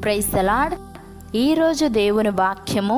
praise the Lord ఈరోజు దేవుని వాక్యము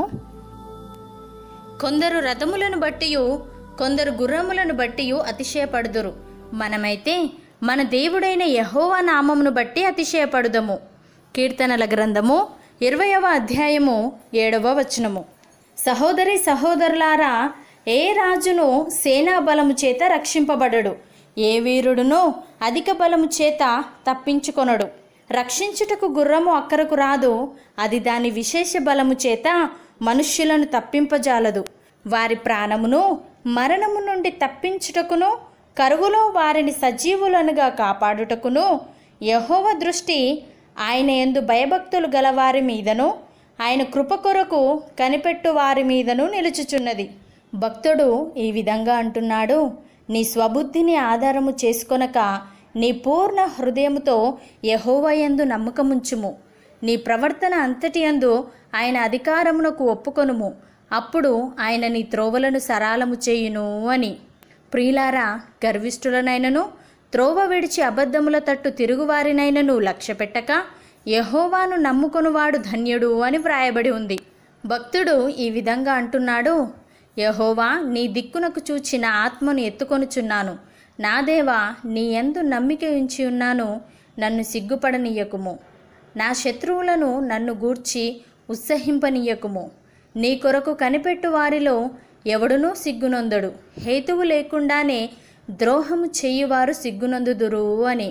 కొందరు రథములను బట్టియు కొందరు గుర్రములను బట్టియు అతిశయపడుదురు మనమైతే మన దేవుడైన యహోవా నామమును బట్టి అతిశయపడుదము కీర్తనల గ్రంథము ఇరవయవ అధ్యాయము ఏడవ వచనము సహోదరి సహోదరులారా ఏ రాజును సేనా బలము చేత రక్షింపబడడు ఏ వీరుడునో అధిక బలము చేత తప్పించుకొనడు రక్షించుటకు గుర్రము అక్కరకు రాదు అది దాని విశేష బలము చేత మనుష్యులను తప్పింపజాలదు వారి ప్రాణమును మరణము నుండి తప్పించుటకును కరువులో వారిని సజీవులనుగా కాపాడుటకును యహోవ దృష్టి ఆయన ఎందు భయభక్తులు గలవారి మీదను ఆయన కృప కొరకు కనిపెట్టు వారి మీదను నిలుచుచున్నది భక్తుడు ఈ విధంగా అంటున్నాడు నీ స్వబుద్ధిని ఆధారము చేసుకొనక నీ పూర్ణ హృదయముతో యహోవయందు నమ్మకముంచుము నీ ప్రవర్తన అంతటి యందు ఆయన అధికారమునకు ఒప్పుకొనుము అప్పుడు ఆయన నీ త్రోవలను సరాలము చేయును అని ప్రియులారా గర్విష్ఠులనైనను త్రోవ విడిచి అబద్ధముల తట్టు తిరుగువారినైనను లక్ష్యపెట్టక యహోవాను నమ్ముకొనువాడు ధన్యుడు అని వ్రాయబడి ఉంది భక్తుడు ఈ విధంగా అంటున్నాడు యహోవా నీ దిక్కునకు చూచి నా ఆత్మను ఎత్తుకొనుచున్నాను నా దేవా నీ యందు నమ్మిక ఉంచి ఉన్నాను నన్ను సిగ్గుపడనీయకుము నా శత్రువులను నన్ను గూర్చి ఉత్సహింపనీయకుము నీ కొరకు కనిపెట్టు వారిలో ఎవడునూ సిగ్గునొందడు హేతువు లేకుండానే ద్రోహము చేయువారు సిగ్గునందుదురు అని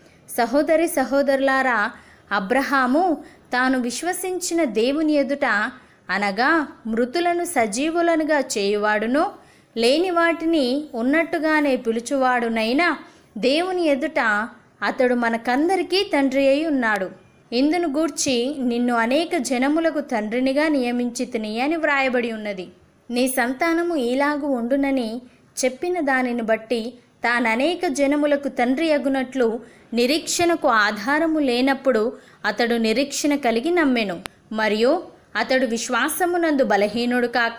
సహోదరి సహోదరులారా అబ్రహాము తాను విశ్వసించిన దేవుని ఎదుట అనగా మృతులను సజీవులనుగా చేయువాడును లేని వాటిని ఉన్నట్టుగానే పిలుచువాడునైనా దేవుని ఎదుట అతడు మనకందరికీ తండ్రి అయి ఉన్నాడు ఇందును గూర్చి నిన్ను అనేక జనములకు తండ్రినిగా నియమించి తిని అని వ్రాయబడి ఉన్నది నీ సంతానము ఈలాగు ఉండునని చెప్పిన దానిని బట్టి తాననేక జనములకు తండ్రి అగునట్లు నిరీక్షణకు ఆధారము లేనప్పుడు అతడు నిరీక్షణ కలిగి నమ్మెను మరియు అతడు విశ్వాసమునందు బలహీనుడు కాక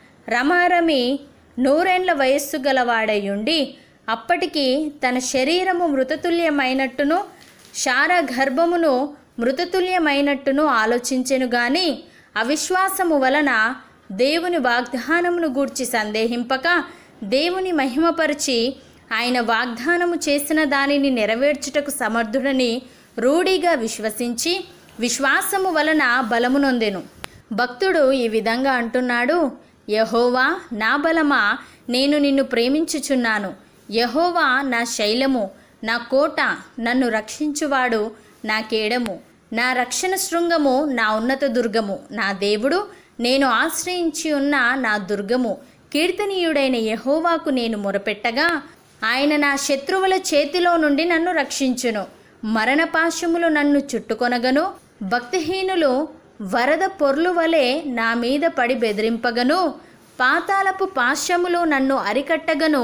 రమారమి నూరేండ్ల వయస్సు గలవాడయుండి అప్పటికి తన శరీరము మృతతుల్యమైనట్టును శార గర్భమును మృతతుల్యమైనట్టును ఆలోచించెను గాని అవిశ్వాసము వలన దేవుని వాగ్దానమును గూర్చి సందేహింపక దేవుని మహిమపరిచి ఆయన వాగ్దానము చేసిన దానిని నెరవేర్చుటకు సమర్థుడని రూఢిగా విశ్వసించి విశ్వాసము వలన బలమునొందెను భక్తుడు ఈ విధంగా అంటున్నాడు యహోవా నా బలమా నేను నిన్ను ప్రేమించుచున్నాను యహోవా నా శైలము నా కోట నన్ను రక్షించువాడు నా కేడము నా రక్షణ శృంగము నా ఉన్నత దుర్గము నా దేవుడు నేను ఆశ్రయించి ఉన్న నా దుర్గము కీర్తనీయుడైన యహోవాకు నేను మొరపెట్టగా ఆయన నా శత్రువుల చేతిలో నుండి నన్ను రక్షించును మరణపాశములు నన్ను చుట్టుకొనగను భక్తిహీనులు వరద పొర్లు వలె నా మీద పడి బెదిరింపగను పాతాళపు పాశ్యములు నన్ను అరికట్టగను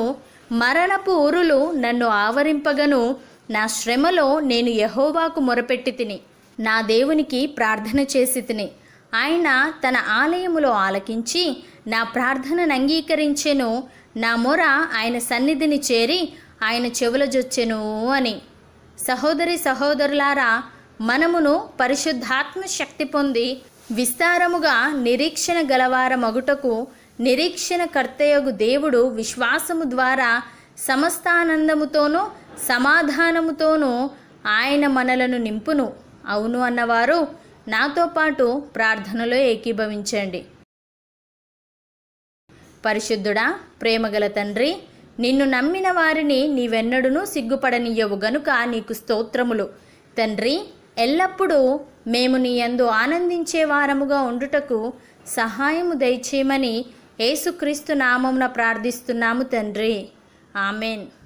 మరణపు ఉరులు నన్ను ఆవరింపగను నా శ్రమలో నేను యహోవాకు మొరపెట్టి తిని నా దేవునికి ప్రార్థన చేసి తిని ఆయన తన ఆలయములో ఆలకించి నా ప్రార్థనను అంగీకరించెను నా మొర ఆయన సన్నిధిని చేరి ఆయన చెవుల జొచ్చెను అని సహోదరి సహోదరులారా మనమును పరిశుద్ధాత్మ శక్తి పొంది విస్తారముగా నిరీక్షణ గలవార మగుటకు నిరీక్షణ కర్తయగు దేవుడు విశ్వాసము ద్వారా సమస్తానందముతోనూ సమాధానముతోనూ ఆయన మనలను నింపును అవును అన్నవారు నాతో పాటు ప్రార్థనలో ఏకీభవించండి పరిశుద్ధుడా ప్రేమగల తండ్రి నిన్ను నమ్మిన వారిని నీవెన్నడునూ సిగ్గుపడనీయవు గనుక నీకు స్తోత్రములు తండ్రి ఎల్లప్పుడూ మేము నీ యందు ఆనందించే వారముగా ఉండుటకు సహాయము దయచేయమని యేసుక్రీస్తు నామమున ప్రార్థిస్తున్నాము తండ్రి ఆమెన్